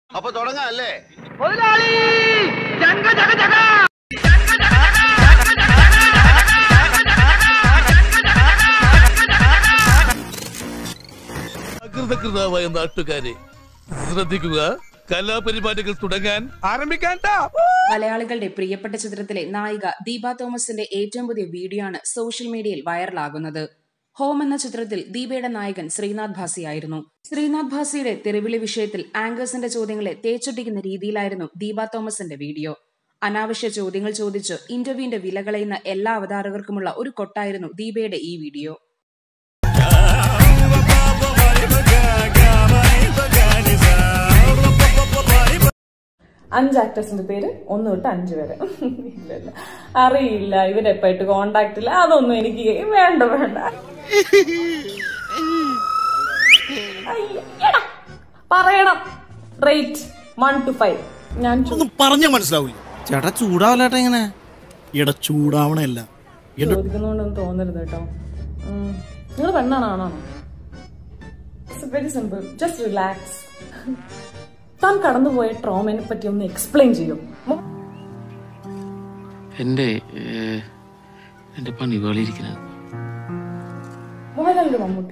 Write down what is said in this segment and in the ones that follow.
അപ്പൊ തുടങ്ങാം അല്ലേ അകൃതകൃതാവായ നാട്ടുകാരെ ശ്രദ്ധിക്കുക കലാപരിപാടികൾ തുടങ്ങാൻ ആരംഭിക്കാൻ മലയാളികളുടെ പ്രിയപ്പെട്ട ചിത്രത്തിലെ നായിക ദീപ തോമസിന്റെ ഏറ്റവും പുതിയ വീഡിയോ ആണ് സോഷ്യൽ മീഡിയയിൽ വൈറലാകുന്നത് ഹോം എന്ന ചിത്രത്തിൽ ദീപയുടെ നായകൻ ശ്രീനാഥ് ഭാസിയായിരുന്നു ശ്രീനാഥ് ഭാസിയുടെ തെരുവിളി വിഷയത്തിൽ ആങ്കേഴ്സിന്റെ ചോദ്യങ്ങളെ തേച്ചൊട്ടിക്കുന്ന രീതിയിലായിരുന്നു ദീപ തോമസിന്റെ വീഡിയോ അനാവശ്യ ചോദ്യങ്ങൾ ചോദിച്ച് ഇന്റർവ്യൂവിന്റെ വില കളയുന്ന എല്ലാ അവതാരകർക്കുമുള്ള ഒരു കൊട്ടായിരുന്നു ദീപയുടെ ഈ വീഡിയോ അഞ്ച് ആക്ടേഴ്സിന്റെ പേര് ഒന്ന് തൊട്ട് അഞ്ച് വരെ ഇല്ല ഇല്ല അറിയില്ല ഇവരെപ്പായിട്ട് കോണ്ടാക്ട് ഇല്ല അതൊന്നും എനിക്ക് വേണ്ട വേണ്ട അയ്യ, എടാ, പറയണം റേറ്റ് വൺ ടു ഫൈവ് ഞാൻ ചു- ഒന്നും പറഞ്ഞ മനസ്സിലാവില്ല ചേട്ടാ ചൂടാവല്ലേട്ടാ ഇങ്ങനെ എടാ ചൂടാവണല്ല ചോദിക്കുന്നോണ്ടൊന്നും തോന്നരുത് കേട്ടോ നിങ്ങൾ പെണ്ണാണോ ആണാണോ വെരി സിമ്പിൾ ജസ്റ്റ് റിലാക്സ് താൻ കടന്നുപോയ ട്രോമനെ പറ്റി ഒന്ന് എക്സ്പ്ലെയിൻ ചെയ്യും മു- എൻ്റെ ഏഹ്, എൻ്റെ പണി വേളിയിരിക്കുന്നത് മോഹൻലാലിന്റെ മമ്മൂട്ടി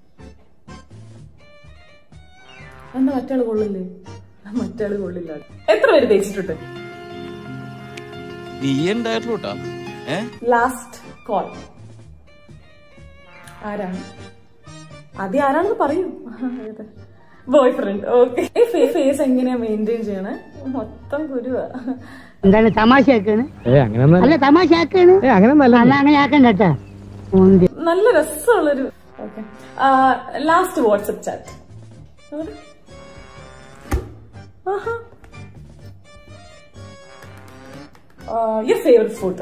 എന്താ മറ്റാള് കൊള്ളില്ലേ മറ്റാള് കൊള്ളില്ല എത്ര പേര് തേച്ചിട്ടുണ്ട് നീ ഉണ്ടായിട്ടുള്ളൂ കേട്ടോ ഏ ലാസ്റ്റ് കോൾ ആരാണ് ആദ്യം ആരാണെന്ന് പറയൂ ബോയ് ഫ്രണ്ട് ഓക്കെ ഫേസ് എങ്ങനെയാ മെയിൻറ്റെയിൻ ചെയ്യണേ മൊത്തം കുരുവാ എന്താണ് തമാശയാക്കാണ് അല്ല തമാശയാക്കാണ് അല്ല അങ്ങനെ ആക്കണ്ട കേട്ടാ മുന്തി നല്ല രസമുള്ളൊരു okay last WhatsApp chat your favourite photo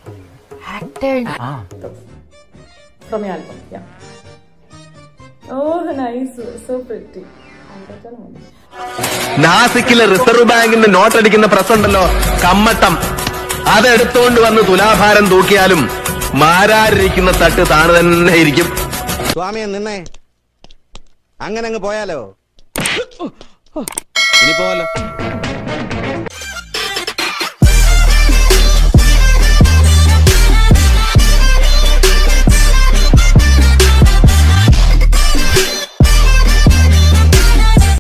from your album yeah oh nice so pretty നാസിക്കിലെ റിസർവ് ബാങ്കിന്റെ നോട്ട് അടിക്കുന്ന പ്രസ് ഉണ്ടല്ലോ കമ്മട്ടം അതെടുത്തുകൊണ്ട് വന്ന് തുലാഭാരം തൂക്കിയാലും മാരാരിരിക്കുന്ന തട്ട് താണ് തന്നെ ഇരിക്കും സ്വാമിയെ നിന്നേ അങ്ങനെ അങ്ങ് പോയാലോ ഇനി പോവല്ലോ